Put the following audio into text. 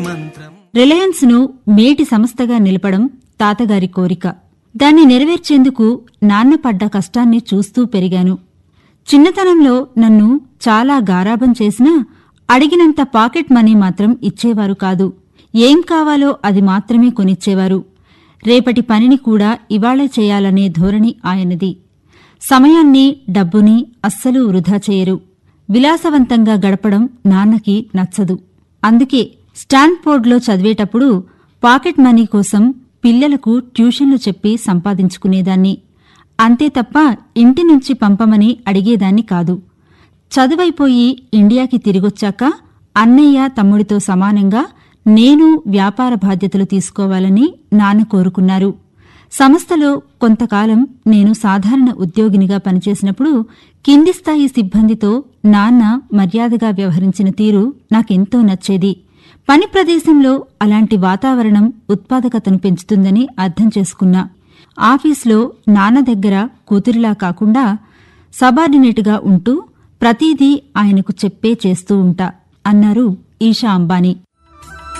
Reliance ను మేటి సంస్థగా నిలపడం తాతగారి కోరిక దాన్ని నెరవేర్చేందుకు నాన్న పడ్డ కష్టాన్ని చూస్తూ పెరిగాను చిన్నతనంలో నన్ను చాలా గారాబం చేసినా అడిగినంత పాకెట్ మనీ మాత్రం ఇచ్చేవారు కాదు ఏం కావాలో అది మాత్రమే కొనిచ్చేవారు రేపటి పనిని కూడా ఇవాళే చేయాలనే ధోరణి ఆయనది సమయాన్ని డబ్బుని అస్సలు వృధా చేయరు విలాసవంతంగా గడపడం నాన్నకి నచ్చదు అందుకే స్టాన్ఫోర్డ్లో చదివేటప్పుడు పాకెట్ మనీ కోసం పిల్లలకు ట్యూషన్లు చెప్పి సంపాదించుకునేదాన్ని అంతే తప్ప ఇంటి నుంచి పంపమని అడిగేదాన్ని కాదు చదువైపోయి ఇండియాకి తిరిగొచ్చాక అన్నయ్య తమ్ముడితో సమానంగా నేను వ్యాపార బాధ్యతలు తీసుకోవాలని నాన్న కోరుకున్నారు సంస్థలో కొంతకాలం నేను సాధారణ ఉద్యోగినిగా పనిచేసినప్పుడు కింది స్థాయి సిబ్బందితో నాన్న మర్యాదగా వ్యవహరించిన తీరు నాకెంతో నచ్చేది పని ప్రదేశంలో అలాంటి వాతావరణం ఉత్పాదకతను పెంచుతుందని అర్థం చేసుకున్నా ఆఫీస్లో నాన్న దగ్గర కూతురిలా కాకుండా సబార్డినేటుగా ఉంటూ ప్రతిదీ ఆయనకు చెప్పే చేస్తూ ఉంటా అన్నారు ఈషా అంబానీ